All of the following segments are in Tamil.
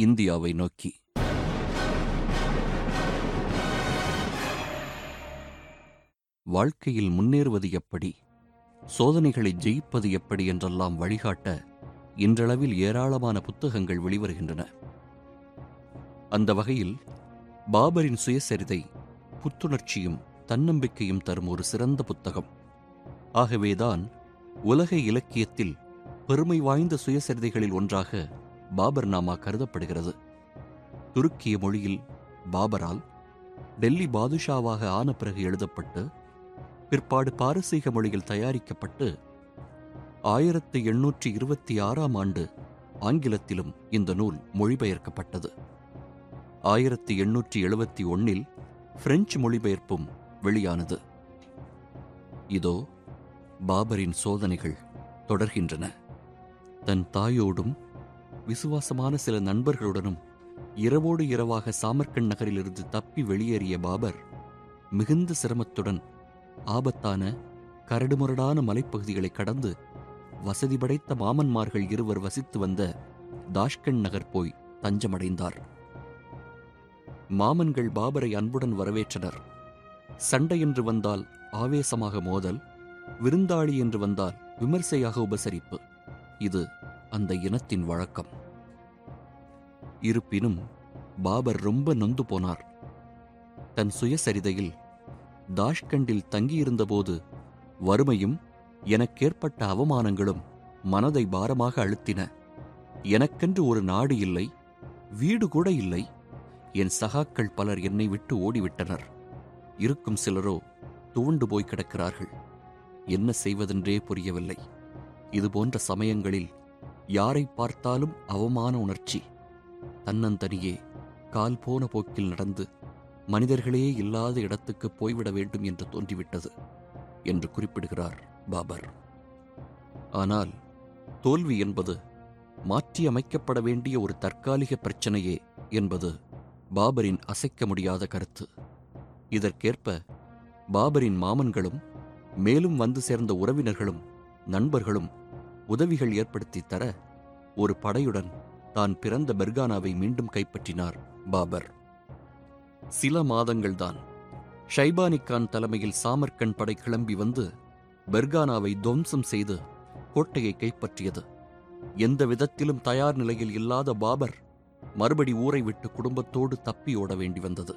இந்தியாவை நோக்கி வாழ்க்கையில் முன்னேறுவது எப்படி சோதனைகளை ஜெயிப்பது எப்படி என்றெல்லாம் வழிகாட்ட இன்றளவில் ஏராளமான புத்தகங்கள் வெளிவருகின்றன அந்த வகையில் பாபரின் சுயசரிதை புத்துணர்ச்சியும் தன்னம்பிக்கையும் தரும் ஒரு சிறந்த புத்தகம் ஆகவேதான் உலக இலக்கியத்தில் பெருமை வாய்ந்த சுயசரிதைகளில் ஒன்றாக பாபர் நாமா கருதப்படுகிறது துருக்கிய மொழியில் பாபரால் டெல்லி பாதுஷாவாக ஆன பிறகு எழுதப்பட்டு பிற்பாடு பாரசீக மொழியில் தயாரிக்கப்பட்டு ஆயிரத்து எண்ணூற்றி இருபத்தி ஆறாம் ஆண்டு ஆங்கிலத்திலும் இந்த நூல் மொழிபெயர்க்கப்பட்டது ஆயிரத்தி எண்ணூற்றி எழுபத்தி ஒன்னில் பிரெஞ்சு மொழிபெயர்ப்பும் வெளியானது இதோ பாபரின் சோதனைகள் தொடர்கின்றன தன் தாயோடும் விசுவாசமான சில நண்பர்களுடனும் இரவோடு இரவாக சாமர்கண்ட் நகரிலிருந்து தப்பி வெளியேறிய பாபர் மிகுந்த சிரமத்துடன் ஆபத்தான கரடுமுரடான மலைப்பகுதிகளை கடந்து வசதி படைத்த மாமன்மார்கள் இருவர் வசித்து வந்த தாஷ்கண்ட் நகர் போய் தஞ்சமடைந்தார் மாமன்கள் பாபரை அன்புடன் வரவேற்றனர் சண்டை என்று வந்தால் ஆவேசமாக மோதல் விருந்தாளி என்று வந்தால் விமர்சையாக உபசரிப்பு இது அந்த இனத்தின் வழக்கம் இருப்பினும் பாபர் ரொம்ப நொந்து போனார் தன் சுயசரிதையில் தாஷ்கண்டில் தங்கியிருந்தபோது வறுமையும் எனக்கேற்பட்ட அவமானங்களும் மனதை பாரமாக அழுத்தின எனக்கென்று ஒரு நாடு இல்லை வீடு கூட இல்லை என் சகாக்கள் பலர் என்னை விட்டு ஓடிவிட்டனர் இருக்கும் சிலரோ துவண்டு போய் கிடக்கிறார்கள் என்ன செய்வதென்றே புரியவில்லை இதுபோன்ற சமயங்களில் யாரை பார்த்தாலும் அவமான உணர்ச்சி தன்னந்தனியே கால் போன போக்கில் நடந்து மனிதர்களே இல்லாத இடத்துக்கு போய்விட வேண்டும் என்று தோன்றிவிட்டது என்று குறிப்பிடுகிறார் பாபர் ஆனால் தோல்வி என்பது மாற்றியமைக்கப்பட வேண்டிய ஒரு தற்காலிக பிரச்சனையே என்பது பாபரின் அசைக்க முடியாத கருத்து இதற்கேற்ப பாபரின் மாமன்களும் மேலும் வந்து சேர்ந்த உறவினர்களும் நண்பர்களும் உதவிகள் ஏற்படுத்தி தர ஒரு படையுடன் தான் பிறந்த பெர்கானாவை மீண்டும் கைப்பற்றினார் பாபர் சில மாதங்கள்தான் ஷைபானி கான் தலைமையில் சாமர்கண்ட் படை கிளம்பி வந்து பெர்கானாவை துவம்சம் செய்து கோட்டையை கைப்பற்றியது எந்த விதத்திலும் தயார் நிலையில் இல்லாத பாபர் மறுபடி ஊரை விட்டு குடும்பத்தோடு தப்பி ஓட வேண்டி வந்தது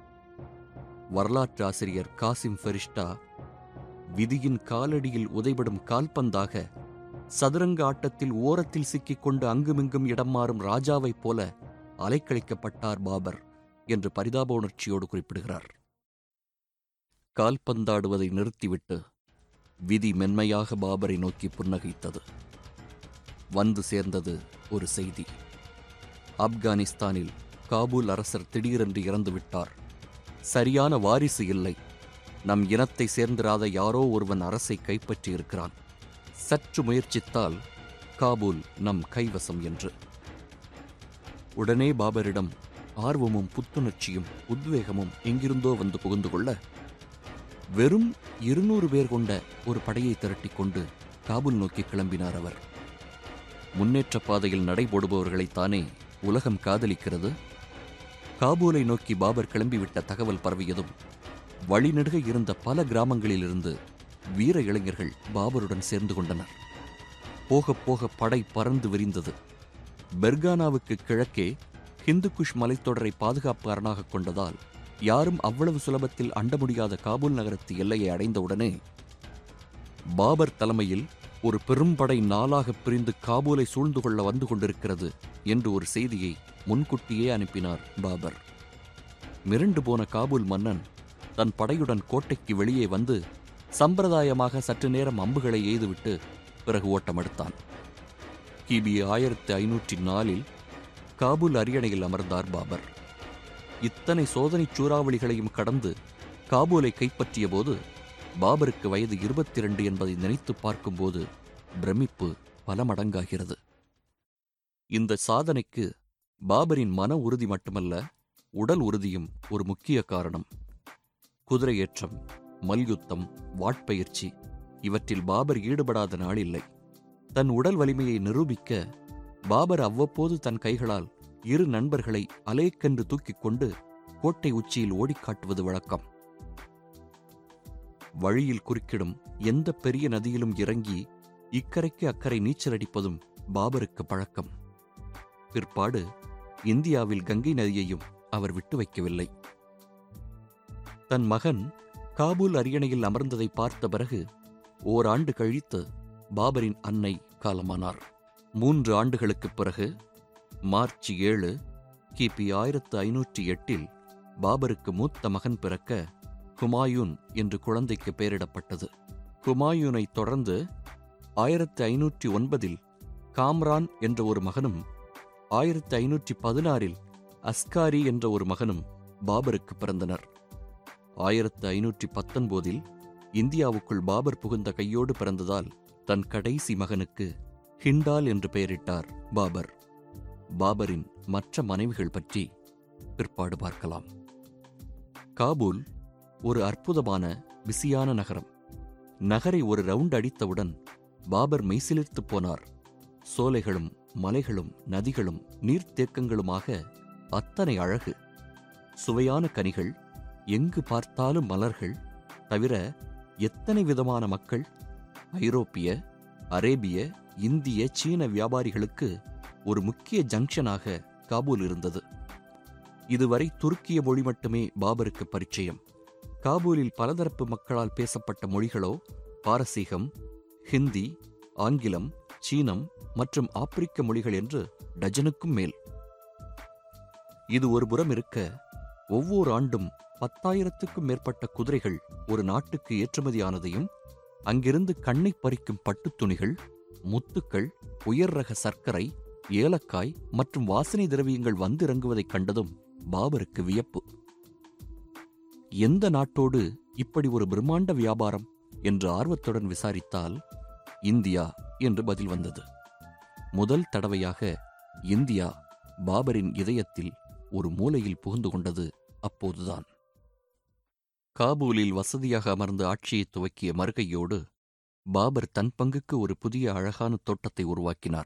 வரலாற்று ஆசிரியர் காசிம் ஃபெரிஷ்டா விதியின் காலடியில் உதைபடும் கால்பந்தாக சதுரங்க ஆட்டத்தில் ஓரத்தில் சிக்கிக்கொண்டு அங்குமிங்கும் இடம் மாறும் ராஜாவைப் போல அலைக்கழிக்கப்பட்டார் பாபர் என்று பரிதாப உணர்ச்சியோடு குறிப்பிடுகிறார் கால்பந்தாடுவதை நிறுத்திவிட்டு விதி மென்மையாக பாபரை நோக்கி புன்னகைத்தது வந்து சேர்ந்தது ஒரு செய்தி ஆப்கானிஸ்தானில் காபூல் அரசர் திடீரென்று இறந்து விட்டார் சரியான வாரிசு இல்லை நம் இனத்தை சேர்ந்திராத யாரோ ஒருவன் அரசை கைப்பற்றியிருக்கிறான் சற்று முயற்சித்தால் காபூல் நம் கைவசம் என்று உடனே பாபரிடம் ஆர்வமும் புத்துணர்ச்சியும் உத்வேகமும் எங்கிருந்தோ வந்து புகுந்து கொள்ள வெறும் இருநூறு பேர் கொண்ட ஒரு படையை திரட்டிக் கொண்டு காபூல் நோக்கி கிளம்பினார் அவர் முன்னேற்ற பாதையில் நடைபோடுபவர்களைத்தானே உலகம் காதலிக்கிறது காபூலை நோக்கி பாபர் கிளம்பிவிட்ட தகவல் பரவியதும் வழிநெடுக இருந்த பல கிராமங்களிலிருந்து வீர இளைஞர்கள் பாபருடன் சேர்ந்து கொண்டனர் போகப் போக படை பறந்து விரிந்தது பெர்கானாவுக்கு கிழக்கே ஹிந்துகுஷ் மலைத்தொடரை பாதுகாப்பு அரணாக கொண்டதால் யாரும் அவ்வளவு சுலபத்தில் அண்ட முடியாத காபூல் நகரத்து எல்லையை அடைந்தவுடனே பாபர் தலைமையில் ஒரு பெரும்படை நாளாக பிரிந்து காபூலை சூழ்ந்து கொள்ள வந்து கொண்டிருக்கிறது என்று ஒரு செய்தியை முன்கூட்டியே அனுப்பினார் பாபர் மிரண்டு போன காபூல் மன்னன் தன் படையுடன் கோட்டைக்கு வெளியே வந்து சம்பிரதாயமாக சற்று நேரம் அம்புகளை எய்துவிட்டு பிறகு ஓட்டமெடுத்தான் கிபி ஆயிரத்தி ஐநூற்றி நாலில் காபூல் அரியணையில் அமர்ந்தார் பாபர் இத்தனை சோதனைச் சூறாவளிகளையும் கடந்து காபூலை கைப்பற்றிய போது பாபருக்கு வயது இருபத்தி இரண்டு என்பதை நினைத்து பார்க்கும்போது பிரமிப்பு பல மடங்காகிறது இந்த சாதனைக்கு பாபரின் மன உறுதி மட்டுமல்ல உடல் உறுதியும் ஒரு முக்கிய காரணம் குதிரையேற்றம் மல்யுத்தம் வாட்பயிற்சி இவற்றில் பாபர் ஈடுபடாத நாள் இல்லை தன் உடல் வலிமையை நிரூபிக்க பாபர் அவ்வப்போது தன் கைகளால் இரு நண்பர்களை அலேக்கென்று தூக்கிக் கொண்டு கோட்டை உச்சியில் ஓடிக் காட்டுவது வழக்கம் வழியில் குறுக்கிடும் எந்த பெரிய நதியிலும் இறங்கி இக்கரைக்கு அக்கறை நீச்சலடிப்பதும் பாபருக்கு பழக்கம் பிற்பாடு இந்தியாவில் கங்கை நதியையும் அவர் விட்டு வைக்கவில்லை தன் மகன் காபூல் அரியணையில் அமர்ந்ததை பார்த்த பிறகு ஓராண்டு கழித்து பாபரின் அன்னை காலமானார் மூன்று ஆண்டுகளுக்குப் பிறகு மார்ச் ஏழு கிபி ஆயிரத்து ஐநூற்றி எட்டில் பாபருக்கு மூத்த மகன் பிறக்க ஹுமாயூன் என்று குழந்தைக்கு பெயரிடப்பட்டது ஹுமாயூனை தொடர்ந்து ஆயிரத்து ஐநூற்றி ஒன்பதில் காம்ரான் என்ற ஒரு மகனும் ஆயிரத்து ஐநூற்றி பதினாறில் அஸ்காரி என்ற ஒரு மகனும் பாபருக்கு பிறந்தனர் ஆயிரத்து ஐநூற்றி பத்தொன்பதில் இந்தியாவுக்குள் பாபர் புகுந்த கையோடு பிறந்ததால் தன் கடைசி மகனுக்கு ஹிண்டால் என்று பெயரிட்டார் பாபர் பாபரின் மற்ற மனைவிகள் பற்றி பிற்பாடு பார்க்கலாம் காபூல் ஒரு அற்புதமான பிஸியான நகரம் நகரை ஒரு ரவுண்ட் அடித்தவுடன் பாபர் மெய்சிலிர்த்துப் போனார் சோலைகளும் மலைகளும் நதிகளும் நீர்த்தேக்கங்களுமாக அத்தனை அழகு சுவையான கனிகள் எங்கு பார்த்தாலும் மலர்கள் தவிர எத்தனை விதமான மக்கள் ஐரோப்பிய அரேபிய இந்திய சீன வியாபாரிகளுக்கு ஒரு முக்கிய ஜங்ஷனாக காபூல் இருந்தது இதுவரை துருக்கிய மொழி மட்டுமே பாபருக்கு பரிச்சயம் காபூலில் பலதரப்பு மக்களால் பேசப்பட்ட மொழிகளோ பாரசீகம் ஹிந்தி ஆங்கிலம் சீனம் மற்றும் ஆப்பிரிக்க மொழிகள் என்று டஜனுக்கும் மேல் இது ஒரு புறம் இருக்க ஒவ்வொரு ஆண்டும் பத்தாயிரத்துக்கும் மேற்பட்ட குதிரைகள் ஒரு நாட்டுக்கு ஏற்றுமதியானதையும் அங்கிருந்து கண்ணை பறிக்கும் பட்டுத் துணிகள் முத்துக்கள் உயர் ரக சர்க்கரை ஏலக்காய் மற்றும் வாசனை திரவியங்கள் வந்திறங்குவதைக் கண்டதும் பாபருக்கு வியப்பு எந்த நாட்டோடு இப்படி ஒரு பிரம்மாண்ட வியாபாரம் என்று ஆர்வத்துடன் விசாரித்தால் இந்தியா என்று பதில் வந்தது முதல் தடவையாக இந்தியா பாபரின் இதயத்தில் ஒரு மூலையில் புகுந்து கொண்டது அப்போதுதான் காபூலில் வசதியாக அமர்ந்து ஆட்சியை துவக்கிய மறுகையோடு பாபர் தன் பங்குக்கு ஒரு புதிய அழகான தோட்டத்தை உருவாக்கினார்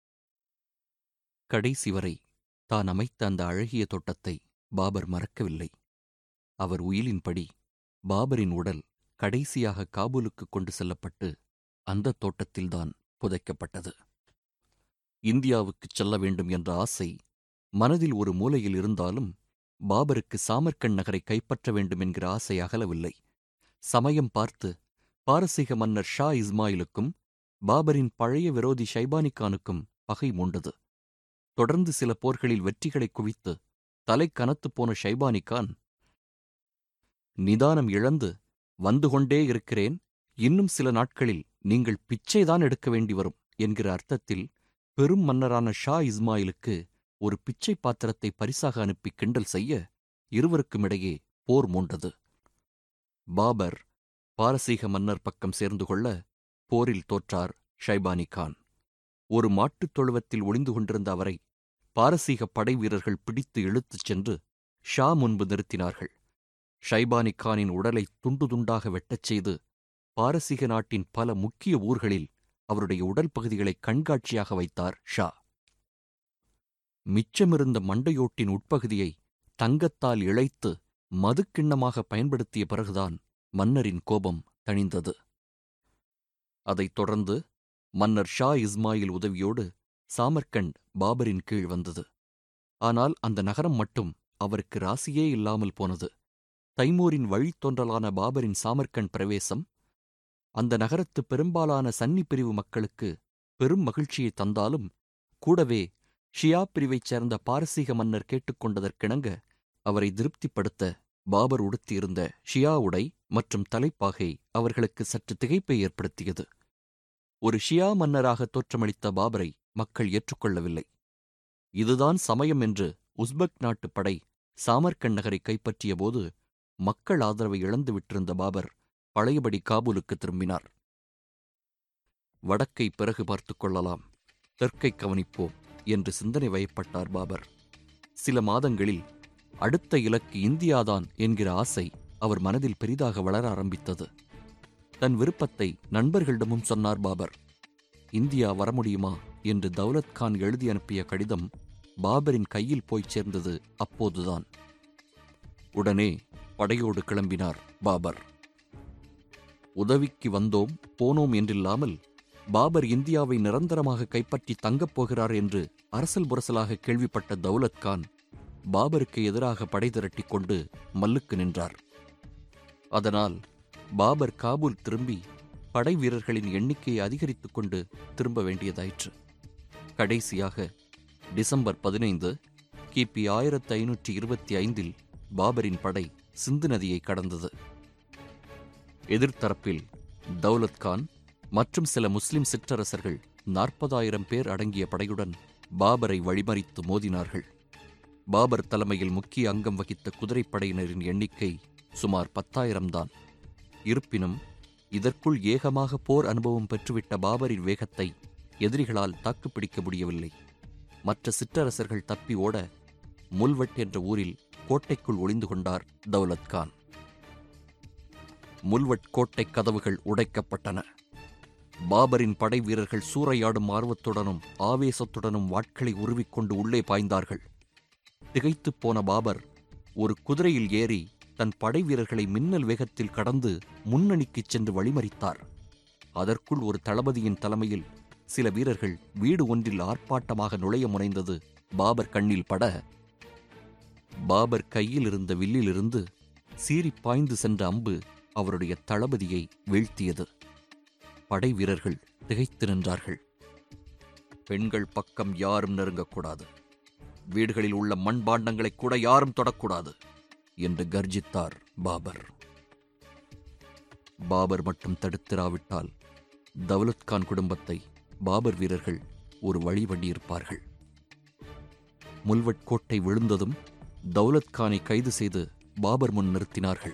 கடைசி வரை தான் அமைத்த அந்த அழகிய தோட்டத்தை பாபர் மறக்கவில்லை அவர் உயிலின்படி பாபரின் உடல் கடைசியாக காபூலுக்கு கொண்டு செல்லப்பட்டு அந்த தோட்டத்தில்தான் புதைக்கப்பட்டது இந்தியாவுக்குச் செல்ல வேண்டும் என்ற ஆசை மனதில் ஒரு மூலையில் இருந்தாலும் பாபருக்கு சாமர்கண்ட் நகரை கைப்பற்ற வேண்டும் என்கிற ஆசை அகலவில்லை சமயம் பார்த்து பாரசீக மன்னர் ஷா இஸ்மாயிலுக்கும் பாபரின் பழைய விரோதி ஷைபானிகானுக்கும் பகை மூண்டது தொடர்ந்து சில போர்களில் வெற்றிகளை குவித்து தலை கனத்துப் போன ஷைபானிகான் நிதானம் இழந்து வந்து கொண்டே இருக்கிறேன் இன்னும் சில நாட்களில் நீங்கள் பிச்சைதான் எடுக்க வேண்டி வரும் என்கிற அர்த்தத்தில் பெரும் மன்னரான ஷா இஸ்மாயிலுக்கு ஒரு பிச்சை பாத்திரத்தை பரிசாக அனுப்பி கிண்டல் செய்ய இருவருக்கும் இடையே போர் மூண்டது பாபர் பாரசீக மன்னர் பக்கம் சேர்ந்து கொள்ள போரில் தோற்றார் ஷைபானி கான் ஒரு மாட்டுத் தொழுவத்தில் ஒளிந்து கொண்டிருந்த அவரை பாரசீக படை வீரர்கள் பிடித்து இழுத்துச் சென்று ஷா முன்பு நிறுத்தினார்கள் ஷைபானி கானின் உடலை துண்டு துண்டாக வெட்டச் செய்து பாரசீக நாட்டின் பல முக்கிய ஊர்களில் அவருடைய உடல் பகுதிகளை கண்காட்சியாக வைத்தார் ஷா மிச்சமிருந்த மண்டையோட்டின் உட்பகுதியை தங்கத்தால் இழைத்து மதுக்கிண்ணமாக பயன்படுத்திய பிறகுதான் மன்னரின் கோபம் தணிந்தது அதைத் தொடர்ந்து மன்னர் ஷா இஸ்மாயில் உதவியோடு சாமர்கண்ட் பாபரின் கீழ் வந்தது ஆனால் அந்த நகரம் மட்டும் அவருக்கு ராசியே இல்லாமல் போனது தைமூரின் வழித்தொன்றலான பாபரின் சாமர்கண்ட் பிரவேசம் அந்த நகரத்து பெரும்பாலான சன்னி பிரிவு மக்களுக்கு பெரும் மகிழ்ச்சியை தந்தாலும் கூடவே ஷியா பிரிவைச் சேர்ந்த பாரசீக மன்னர் கேட்டுக்கொண்டதற்கிணங்க அவரை திருப்திப்படுத்த பாபர் உடுத்தியிருந்த ஷியா உடை மற்றும் தலைப்பாகை அவர்களுக்கு சற்று திகைப்பை ஏற்படுத்தியது ஒரு ஷியா மன்னராக தோற்றமளித்த பாபரை மக்கள் ஏற்றுக்கொள்ளவில்லை இதுதான் சமயம் என்று உஸ்பெக் நாட்டு படை சாமர்கண்ட் நகரை கைப்பற்றியபோது மக்கள் ஆதரவை இழந்து விட்டிருந்த பாபர் பழையபடி காபூலுக்கு திரும்பினார் வடக்கை பிறகு பார்த்துக் கொள்ளலாம் தெற்கை கவனிப்போம் என்று சிந்தனை வயப்பட்டார் பாபர் சில மாதங்களில் அடுத்த இலக்கு இந்தியாதான் என்கிற ஆசை அவர் மனதில் பெரிதாக வளர ஆரம்பித்தது தன் விருப்பத்தை நண்பர்களிடமும் சொன்னார் பாபர் இந்தியா வர முடியுமா என்று தௌலத் கான் எழுதி அனுப்பிய கடிதம் பாபரின் கையில் போய்ச் சேர்ந்தது அப்போதுதான் உடனே படையோடு கிளம்பினார் பாபர் உதவிக்கு வந்தோம் போனோம் என்றில்லாமல் பாபர் இந்தியாவை நிரந்தரமாக கைப்பற்றி தங்கப் போகிறார் என்று அரசல் புரசலாக கேள்விப்பட்ட தௌலத் கான் பாபருக்கு எதிராக படை திரட்டிக் கொண்டு மல்லுக்கு நின்றார் அதனால் பாபர் காபூல் திரும்பி படை வீரர்களின் எண்ணிக்கையை அதிகரித்துக் கொண்டு திரும்ப வேண்டியதாயிற்று கடைசியாக டிசம்பர் பதினைந்து கிபி ஆயிரத்து ஐநூற்றி இருபத்தி ஐந்தில் பாபரின் படை சிந்து நதியை கடந்தது எதிர்த்தரப்பில் தௌலத் கான் மற்றும் சில முஸ்லிம் சிற்றரசர்கள் நாற்பதாயிரம் பேர் அடங்கிய படையுடன் பாபரை வழிமறித்து மோதினார்கள் பாபர் தலைமையில் முக்கிய அங்கம் வகித்த குதிரைப்படையினரின் எண்ணிக்கை சுமார் பத்தாயிரம்தான் இருப்பினும் இதற்குள் ஏகமாக போர் அனுபவம் பெற்றுவிட்ட பாபரின் வேகத்தை எதிரிகளால் தாக்குப்பிடிக்க முடியவில்லை மற்ற சிற்றரசர்கள் தப்பி ஓட முல்வட் என்ற ஊரில் கோட்டைக்குள் ஒளிந்து கொண்டார் தௌலத் கான் முல்வட் கோட்டை கதவுகள் உடைக்கப்பட்டன பாபரின் படை வீரர்கள் சூறையாடும் ஆர்வத்துடனும் ஆவேசத்துடனும் வாட்களை உருவிக்கொண்டு உள்ளே பாய்ந்தார்கள் திகைத்துப் போன பாபர் ஒரு குதிரையில் ஏறி தன் படை வீரர்களை மின்னல் வேகத்தில் கடந்து முன்னணிக்குச் சென்று வழிமறித்தார் அதற்குள் ஒரு தளபதியின் தலைமையில் சில வீரர்கள் வீடு ஒன்றில் ஆர்ப்பாட்டமாக நுழைய முனைந்தது பாபர் கண்ணில் பட பாபர் கையில் இருந்த வில்லிலிருந்து சீறிப் பாய்ந்து சென்ற அம்பு அவருடைய தளபதியை வீழ்த்தியது படை வீரர்கள் திகைத்து நின்றார்கள் பெண்கள் பக்கம் யாரும் நெருங்கக்கூடாது வீடுகளில் உள்ள மண்பாண்டங்களை கூட யாரும் தொடக்கூடாது என்று கர்ஜித்தார் பாபர் பாபர் மட்டும் தடுத்திராவிட்டால் தௌலத் கான் குடும்பத்தை பாபர் வீரர்கள் ஒரு வழி பண்ணியிருப்பார்கள் முல்வட் கோட்டை விழுந்ததும் தௌலத் கானை கைது செய்து பாபர் முன் நிறுத்தினார்கள்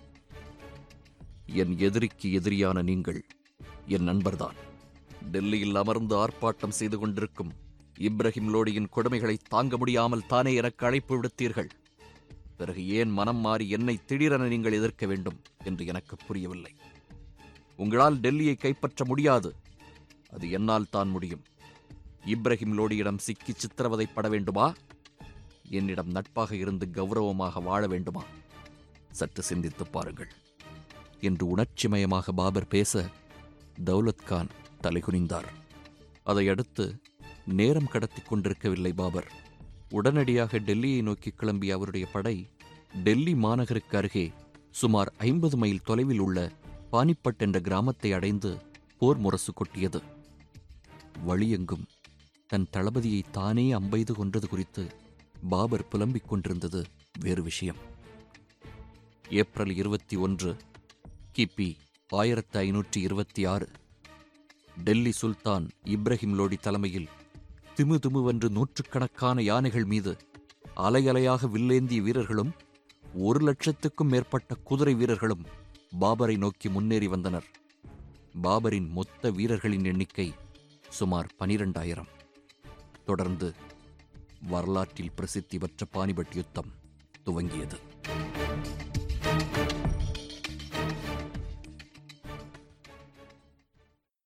என் எதிரிக்கு எதிரியான நீங்கள் என் நண்பர்தான் டெல்லியில் அமர்ந்து ஆர்ப்பாட்டம் செய்து கொண்டிருக்கும் இப்ராஹிம் லோடியின் கொடுமைகளை தாங்க முடியாமல் தானே எனக்கு அழைப்பு விடுத்தீர்கள் பிறகு ஏன் மனம் மாறி என்னை திடீரென நீங்கள் எதிர்க்க வேண்டும் என்று எனக்கு புரியவில்லை உங்களால் டெல்லியை கைப்பற்ற முடியாது அது என்னால் தான் முடியும் இப்ராஹிம் லோடியிடம் சிக்கி சித்திரவதைப்பட வேண்டுமா என்னிடம் நட்பாக இருந்து கௌரவமாக வாழ வேண்டுமா சற்று சிந்தித்துப் பாருங்கள் என்று உணர்ச்சிமயமாக பாபர் பேச தௌலத் கான் தலைகுனிந்தார் அதையடுத்து நேரம் கடத்திக் கொண்டிருக்கவில்லை பாபர் உடனடியாக டெல்லியை நோக்கி கிளம்பிய அவருடைய படை டெல்லி மாநகருக்கு அருகே சுமார் ஐம்பது மைல் தொலைவில் உள்ள பானிப்பட் என்ற கிராமத்தை அடைந்து போர் முரசு கொட்டியது வழியெங்கும் தன் தளபதியை தானே அம்பெய்து கொன்றது குறித்து பாபர் புலம்பிக் கொண்டிருந்தது வேறு விஷயம் ஏப்ரல் இருபத்தி ஒன்று கிபி ஆயிரத்து ஐநூற்றி இருபத்தி ஆறு டெல்லி சுல்தான் இப்ராஹிம் லோடி தலைமையில் திமு திமுவென்று நூற்றுக்கணக்கான யானைகள் மீது அலையலையாக வில்லேந்திய வீரர்களும் ஒரு லட்சத்துக்கும் மேற்பட்ட குதிரை வீரர்களும் பாபரை நோக்கி முன்னேறி வந்தனர் பாபரின் மொத்த வீரர்களின் எண்ணிக்கை சுமார் பனிரெண்டாயிரம் தொடர்ந்து வரலாற்றில் பிரசித்தி பெற்ற பானிபட் யுத்தம் துவங்கியது